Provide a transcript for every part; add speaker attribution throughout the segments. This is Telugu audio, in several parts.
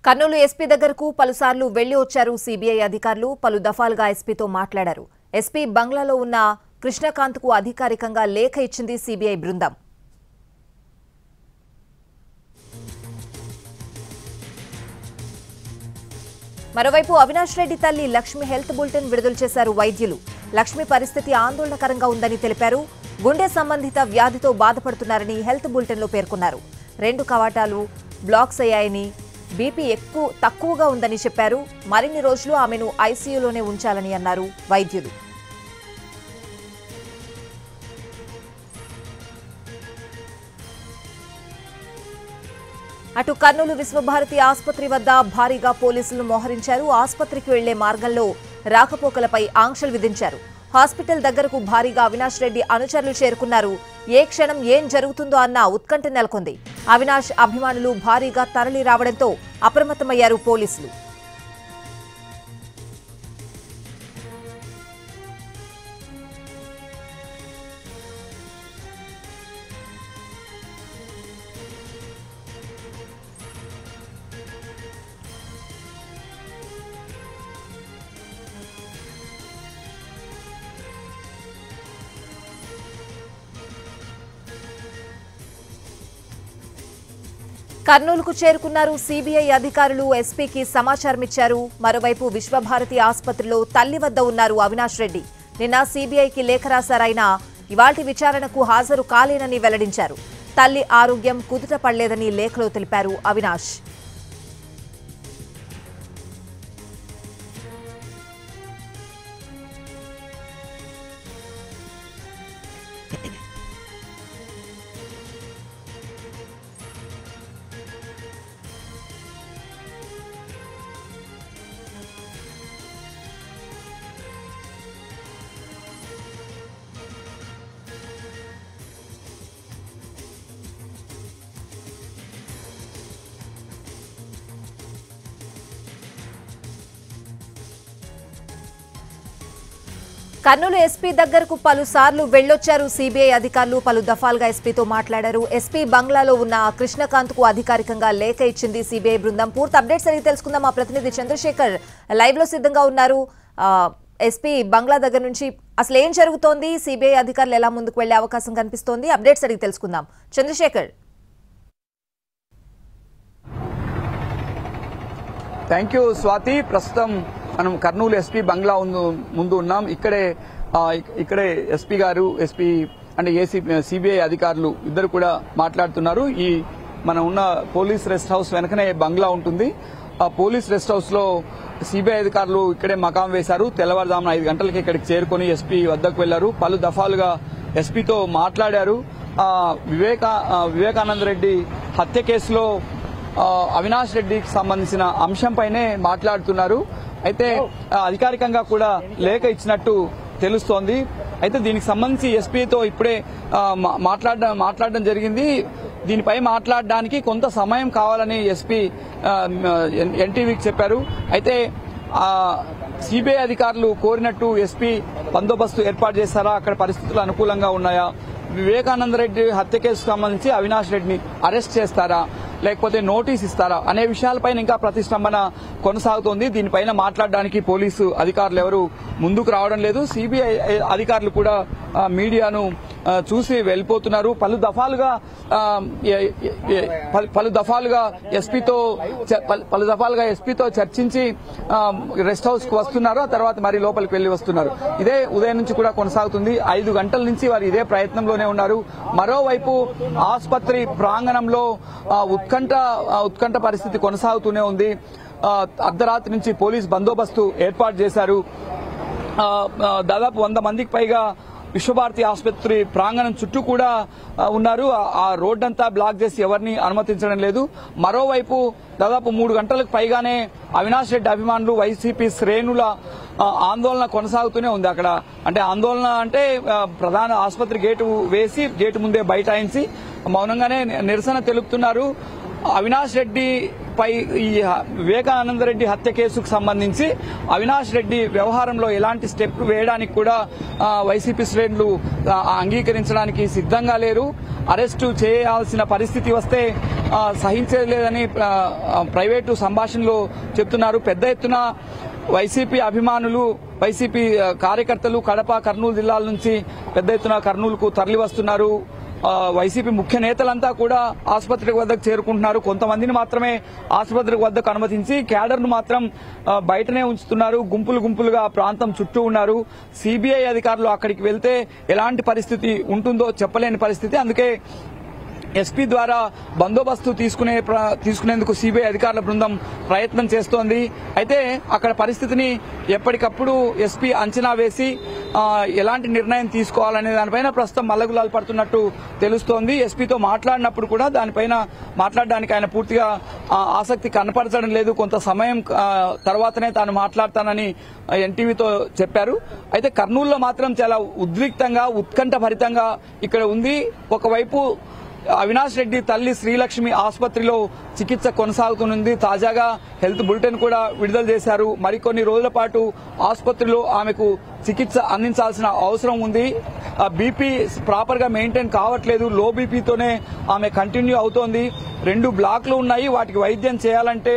Speaker 1: కర్నూలు ఎస్పీ దగ్గరకు పలుసార్లు వెళ్లి వచ్చారు సీబీఐ అధికారులు పలు దఫాలుగా ఎస్పీతో మాట్లాడారు ఎస్పీ బంగ్లాలో ఉన్న కృష్ణకాంత్కు అధికారికంగా లేఖ ఇచ్చింది సీబీఐ బృందం మరోవైపు అవినాష్ రెడ్డి తల్లి లక్ష్మి హెల్త్ బులెటిన్ విడుదల చేశారు వైద్యులు లక్ష్మి పరిస్థితి ఆందోళనకరంగా ఉందని తెలిపారు గుండె సంబంధిత వ్యాధితో బాధపడుతున్నారని హెల్త్ బులెటిన్లో పేర్కొన్నారు రెండు కవాటాలు బ్లాక్స్ అయ్యాయని బీపీ ఎక్కువ తక్కువగా ఉందని చెప్పారు మరిన్ని రోజులు ఆమెను ఐసీయూలోనే ఉంచాలని అన్నారు వైద్యులు అటు కర్నూలు విశ్వభారతి ఆసుపత్రి వద్ద భారీగా పోలీసులు మోహరించారు ఆసుపత్రికి వెళ్లే మార్గంలో రాకపోకలపై ఆంక్షలు విధించారు హాస్పిటల్ దగ్గరకు భారీగా అవినాష్ రెడ్డి అనుచరులు చేరుకున్నారు ఏ క్షణం ఏం జరుగుతుందో అన్న ఉత్కంఠ నెలకొంది అవినాష్ అభిమానులు భారీగా తరలి రావడంతో అప్రమత్తమయ్యారు పోలీసులు కర్నూలుకు చేరుకున్నారు సీబీఐ అధికారులు ఎస్పీకి సమాచారం ఇచ్చారు మరోవైపు విశ్వభారతి ఆసుపత్రిలో తల్లి వద్ద ఉన్నారు అవినాష్ రెడ్డి నిన్న సీబీఐకి లేఖ రాశారాయన ఇవాల్టి విచారణకు హాజరు కాలేనని వెల్లడించారు తల్లి ఆరోగ్యం కుదుట పడలేదని లేఖలో తెలిపారు అవినాష్ కర్నూలు ఎస్పీ దగ్గరకు పలుసార్లు వెళ్లొచ్చారు సీబీఐ అధికారులు పలు దఫాలుగా ఎస్పీతో మాట్లాడారు ఎస్పీ బంగ్లాలో ఉన్న కృష్ణకాంత్ కు అధికారికంగా లేఖ ఇచ్చింది సీబీఐ బృందం పూర్తి అప్డేట్స్ అడిగి తెలుసుకుందాం మా ప్రతినిధి చంద్రశేఖర్ లైవ్ లో సిద్ధంగా ఉన్నారు ఆ, ఎస్పీ బంగ్లా దగ్గర నుంచి అసలు ఏం జరుగుతోంది సీబీఐ అధికారులు ఎలా ముందుకు వెళ్లే అవకాశం కనిపిస్తోంది అప్డేట్స్ అడిగి తెలుసుకుందాం చంద్రశేఖర్
Speaker 2: థ్యాంక్ యూ స్వాతి ప్రస్తుతం మనం కర్నూలు ఎస్పీ బంగ్లా ముందు ముందు ఉన్నాం ఇక్కడే ఆ, ఇక్- ఇక్కడే ఎస్పీ గారు ఎస్పీ అంటే ఏసీ సిబిఐ అధికారులు ఇద్దరు కూడా మాట్లాడుతున్నారు ఈ మనం ఉన్న పోలీస్ రెస్ట్ హౌస్ వెనకనే బంగ్లా ఉంటుంది ఆ పోలీస్ రెస్ట్ హౌస్ లో సిబిఐ అధికారులు ఇక్కడే మకాం వేశారు తెల్లవారుజామున ఐదు గంటలకి ఇక్కడికి చేరుకొని ఎస్పీ వద్దకు వెళ్లారు పలు దఫాలుగా ఎస్పీతో మాట్లాడారు ఆ, వివేక ఆ, వివేకానంద రెడ్డి హత్య కేసులో ఆ, అవినాష్ రెడ్డికి సంబంధించిన అంశంపైనే మాట్లాడుతున్నారు అయితే ఆ, అధికారికంగా కూడా లేఖ ఇచ్చినట్టు తెలుస్తోంది అయితే దీనికి సంబంధించి ఎస్పీతో ఇప్పుడే ఆ, మా- మాట్లాడడం మాట్లాడడం జరిగింది దీనిపై మాట్లాడడానికి కొంత సమయం కావాలని ఎస్పీ ఎన్టీవీకి చెప్పారు అయితే సిబిఐ అధికారులు కోరినట్టు ఎస్పీ బందోబస్తు ఏర్పాటు చేశారా అక్కడ పరిస్థితులు అనుకూలంగా ఉన్నాయా వివేకానంద రెడ్డి హత్య కేసుకు సంబంధించి అవినాష్ రెడ్డిని అరెస్ట్ చేస్తారా లేకపోతే నోటీస్ ఇస్తారా అనే విషయాలపైన ఇంకా ప్రతిష్టంభన కొనసాగుతోంది దీనిపైన మాట్లాడడానికి పోలీసు అధికారులు ఎవరు ముందుకు రావడం లేదు సిబిఐ అధికారులు కూడా ఆ, మీడియాను ఆ, చూసి వెళ్ళిపోతున్నారు పలు దఫాలుగా ఆ, ఎ- ఎ- ఎ- పలు- పలు దఫాలుగా ఎస్పీతో చ- పలు- పలు దఫాలుగా ఎస్పీతో చర్చించి ఆ, రెస్ట్ హౌస్ కు వస్తున్నారు ఆ తర్వాత మరి లోపలికి వెళ్లి వస్తున్నారు ఇదే ఉదయం నుంచి కూడా కొనసాగుతుంది ఐదు గంటల నుంచి వారు ఇదే ప్రయత్నంలోనే ఉన్నారు మరోవైపు ఆసుపత్రి ప్రాంగణంలో ఆ, ఉత్కంఠ ఆ, ఉత్కంఠ పరిస్థితి కొనసాగుతూనే ఉంది ఆ, అర్ధరాత్రి నుంచి పోలీస్ బందోబస్తు ఏర్పాటు చేశారు ఆ, ఆ, దాదాపు వంద మందికి పైగా విశ్వభారతి ఆసుపత్రి ప్రాంగణం చుట్టూ కూడా ఆ, ఉన్నారు ఆ- ఆ రోడ్డంతా బ్లాక్ చేసి ఎవరిని అనుమతించడం లేదు మరోవైపు దాదాపు మూడు గంటలకు పైగానే అవినాష్ రెడ్డి అభిమానులు వైసీపీ శ్రేణుల ఆ, ఆందోళన కొనసాగుతూనే ఉంది అక్కడ అంటే ఆందోళన అంటే ఆ, ప్రధాన ఆసుపత్రి గేటు వేసి గేటు ముందే బైఠాయించి మౌనంగానే నిరసన తెలుపుతున్నారు అవినాష్ రెడ్డి పై ఈ హ- వివేకానంద రెడ్డి హత్య కేసుకు సంబంధించి అవినాష్ రెడ్డి వ్యవహారంలో ఎలాంటి స్టెప్ వేయడానికి కూడా ఆ, వైసీపీ శ్రేణులు ఆ, అంగీకరించడానికి సిద్ధంగా లేరు అరెస్టు చేయాల్సిన పరిస్థితి వస్తే ఆ, సహించలేదని ఆ, ఆ, ప్రైవేటు సంభాషణలో చెప్తున్నారు పెద్ద ఎత్తున వైసీపీ అభిమానులు వైసీపీ ఆ, కార్యకర్తలు కడప కర్నూలు జిల్లాల నుంచి పెద్ద ఎత్తున కర్నూలుకు తరలి వస్తున్నారు ఆ, వైసీపీ ముఖ్య నేతలంతా కూడా ఆసుపత్రి వద్దకు చేరుకుంటున్నారు కొంతమందిని మాత్రమే ఆసుపత్రి వద్దకు అనుమతించి క్యాడర్ను మాత్రం ఆ, బయటనే ఉంచుతున్నారు గుంపులు గుంపులుగా ఆ ప్రాంతం చుట్టూ ఉన్నారు సిబిఐ అధికారులు అక్కడికి వెళ్తే ఎలాంటి పరిస్థితి ఉంటుందో చెప్పలేని పరిస్థితి అందుకే ఎస్పీ ద్వారా బందోబస్తు తీసుకునే ప్ర- తీసుకునేందుకు సిబిఐ అధికారుల బృందం ప్రయత్నం చేస్తోంది అయితే అక్కడ పరిస్థితిని ఎప్పటికప్పుడు ఎస్పీ అంచనా వేసి ఆ, ఎలాంటి నిర్ణయం తీసుకోవాలనే దానిపైన ప్రస్తుతం మల్లగులాలు పడుతున్నట్టు తెలుస్తోంది ఎస్పీతో మాట్లాడినప్పుడు కూడా దానిపైన మాట్లాడడానికి ఆయన పూర్తిగా ఆ, ఆసక్తి కనపరచడం లేదు కొంత సమయం ఆ, తర్వాతనే తాను మాట్లాడతానని ఎన్టీవీతో చెప్పారు అయితే కర్నూలులో మాత్రం చాలా ఉద్రిక్తంగా ఉత్కంఠ భరితంగా ఇక్కడ ఉంది ఒకవైపు అవినాష్ రెడ్డి తల్లి శ్రీలక్ష్మి ఆసుపత్రిలో చికిత్స కొనసాగుతున్నది తాజాగా హెల్త్ బులెటిన్ కూడా విడుదల చేశారు మరికొన్ని రోజుల పాటు ఆసుపత్రిలో ఆమెకు చికిత్స అందించాల్సిన అవసరం ఉంది బీపీ ప్రాపర్ గా మెయింటైన్ కావట్లేదు లో బీపీతోనే ఆమె కంటిన్యూ అవుతోంది రెండు బ్లాక్లు ఉన్నాయి వాటికి వైద్యం చేయాలంటే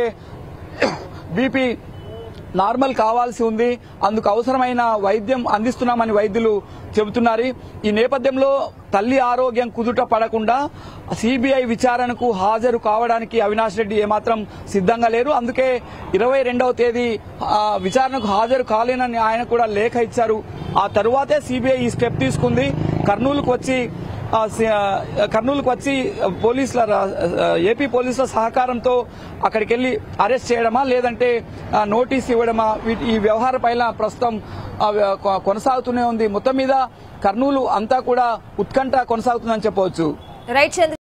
Speaker 2: బీపీ నార్మల్ కావాల్సి ఉంది అందుకు అవసరమైన వైద్యం అందిస్తున్నామని వైద్యులు చెబుతున్నారు ఈ నేపథ్యంలో తల్లి ఆరోగ్యం కుదుట పడకుండా సిబిఐ విచారణకు హాజరు కావడానికి అవినాష్ రెడ్డి ఏమాత్రం సిద్ధంగా లేరు అందుకే ఇరవై రెండవ తేదీ ఆ, విచారణకు హాజరు కాలేనని ఆయన కూడా లేఖ ఇచ్చారు ఆ తరువాతే సిబిఐ ఈ స్టెప్ తీసుకుంది కర్నూలుకు వచ్చి ఆ, సి- ఆ, కర్నూలుకు వచ్చి పోలీసుల రా- ఆ, ఏపీ పోలీసుల సహకారంతో అక్కడికి వెళ్లి అరెస్ట్ చేయడమా లేదంటే ఆ, నోటీస్ ఇవ్వడమా వీటి- ఈ వ్యవహారం పైన ప్రస్తుతం ఆ, కొ- కొనసాగుతూనే ఉంది మొత్తం మీద కర్నూలు అంతా కూడా ఉత్కంఠ కొనసాగుతుందని చెప్పవచ్చు
Speaker 1: రైట్ చంద్ర